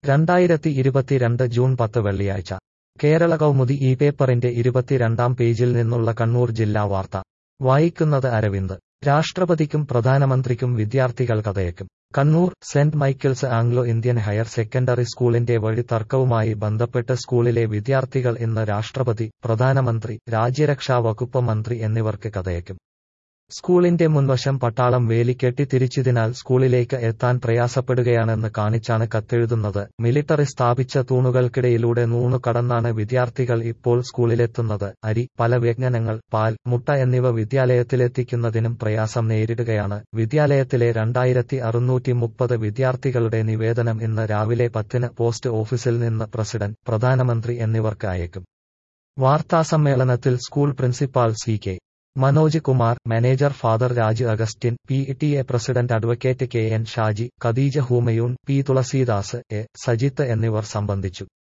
രണ്ടായിരത്തി ഇരുപത്തിരണ്ട് ജൂൺ പത്ത് വെള്ളിയാഴ്ച കേരള കൗമുദി ഈ പേപ്പറിന്റെ ഇരുപത്തിരണ്ടാം പേജിൽ നിന്നുള്ള കണ്ണൂർ ജില്ലാ വാർത്ത വായിക്കുന്നത് അരവിന്ദ് രാഷ്ട്രപതിക്കും പ്രധാനമന്ത്രിക്കും വിദ്യാർത്ഥികൾ കഥയക്കും Kannur saint Michael's Anglo Indian higher secondary സ്കൂളിന്റെ വഴി തർക്കവുമായി ബന്ധപ്പെട്ട് സ്കൂളിലെ വിദ്യാർത്ഥികൾ ഇന്ന് രാഷ്ട്രപതി പ്രധാനമന്ത്രി രാജ്യരക്ഷാ വകുപ്പ് മന്ത്രി എന്നിവർക്ക് കഥയക്കും സ്കൂളിന്റെ മുൻവശം പട്ടാളം വേലി കെട്ടിത്തിരിച്ചതിനാൽ സ്കൂളിലേക്ക് എത്താൻ പ്രയാസപ്പെടുകയാണെന്ന് കാണിച്ചാണ് കത്തെഴുതുന്നത് മിലിട്ടറി സ്ഥാപിച്ച തൂണുകൾക്കിടയിലൂടെ നൂണു കടന്നാണ് വിദ്യാർത്ഥികൾ ഇപ്പോൾ സ്കൂളിലെത്തുന്നത് അരി പല വ്യഞ്ജനങ്ങൾ പാൽ മുട്ട എന്നിവ വിദ്യാലയത്തിലെത്തിക്കുന്നതിനും പ്രയാസം നേരിടുകയാണ് വിദ്യാലയത്തിലെ രണ്ടായിരത്തി അറുന്നൂറ്റി മുപ്പത് വിദ്യാർത്ഥികളുടെ നിവേദനം ഇന്ന് രാവിലെ പത്തിന് പോസ്റ്റ് ഓഫീസിൽ നിന്ന് പ്രസിഡന്റ് പ്രധാനമന്ത്രി എന്നിവർക്ക് അയക്കും വാർത്താസമ്മേളനത്തിൽ school principal C K Manoj Kumar manager father Raj Augustine P T A president advocate K N Shaji Khadeeja Humayun P Thulasidas A Sajith എന്നിവർ സംബന്ധിച്ചു